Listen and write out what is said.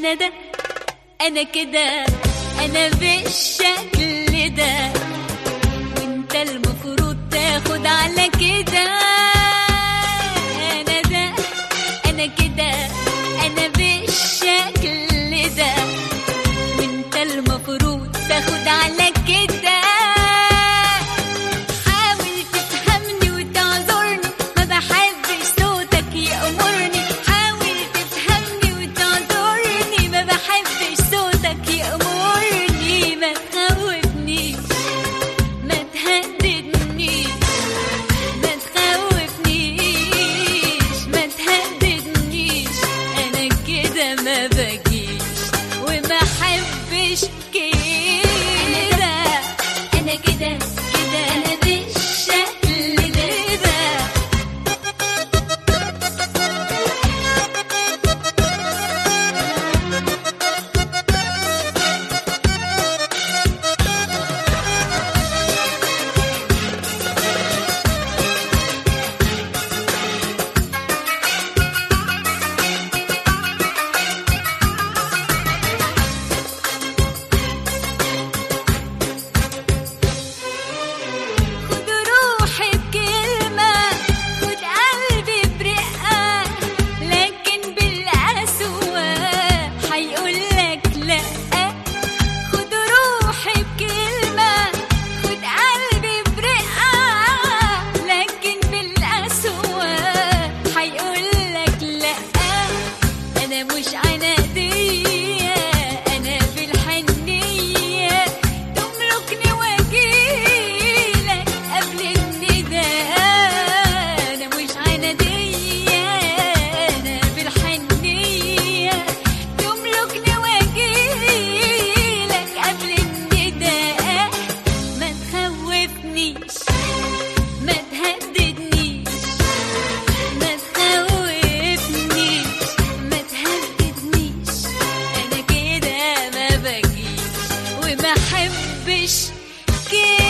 انا ده انا كده انا بالشكل ده وانت المفروض تاخد على كده انا ده انا كده انا بالشكل ده وانت المفروض تاخد على كده حاول تفهمني وتعذرني ما بحبش صوتك يأمرني حاول تفهمني وتعذرني ما بحبش صوتك يأمرني ما تخوفنيش ما تهددنيش ما تخوفنيش ما تهددنيش انا كده ما بجيش وما احبش كده انا كده كده انا بالشكل ده خد روحي بكلمة خد قلبي برقة لكن بالقسوة حيقولك لأ خد روحي بكلمة خد قلبي برقة لكن بالقسوة حيقولك لأ أنا مش عنادية أنا بالحنية تملكني وأجيلك قبل النداء أنا مش عنادية أنا بالحنية تملكني وأجيلك قبل النداء ما تخوفنيش ما تهددنيش ما تخوفنيش ما تهددنيش انا كده ما بجيش وما احبش كده